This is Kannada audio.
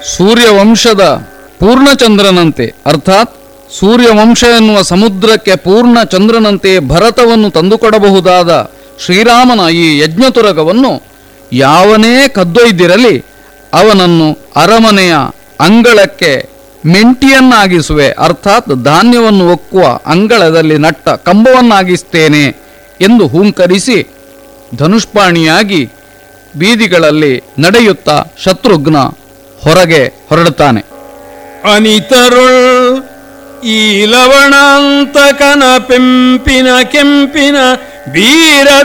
ಸೂರ್ಯವಂಶದ ಪೂರ್ಣಚಂದ್ರನಂತೆ ಅರ್ಥಾತ್ ಸೂರ್ಯವಂಶ ಎನ್ನುವ ಸಮುದ್ರಕ್ಕೆ ಪೂರ್ಣ ಚಂದ್ರನಂತೆ ಭರತವನ್ನು ತಂದುಕೊಡಬಹುದಾದ ಶ್ರೀರಾಮನ ಈ ಯಜ್ಞತುರಗವನ್ನು ಯಾವನೇ ಕದ್ದೊಯ್ದಿರಲಿ ಅವನನ್ನು ಅರಮನೆಯ ಅಂಗಳಕ್ಕೆ ಮೆಂಟಿಯನ್ನಾಗಿಸುವೆ ಅರ್ಥಾತ್ ಧಾನ್ಯವನ್ನು ಒಕ್ಕುವ ಅಂಗಳದಲ್ಲಿ ನಟ್ಟ ಕಂಬವನ್ನಾಗಿಸ್ತೇನೆ ಎಂದು ಹೂಂಕರಿಸಿ ಧನುಷ್ಪಾಣಿಯಾಗಿ ಬೀದಿಗಳಲ್ಲಿ ನಡೆಯುತ್ತಾ ಶತ್ರುಘ್ನ ಹೊರಗೆ ಹೊರಡುತ್ತಾನೆ ಅನಿತರುಳ್ ಈ ಲವಣಾಂತಕನ ಪೆಂಪಿನ ಕೆಂಪಿನ ಬೀರ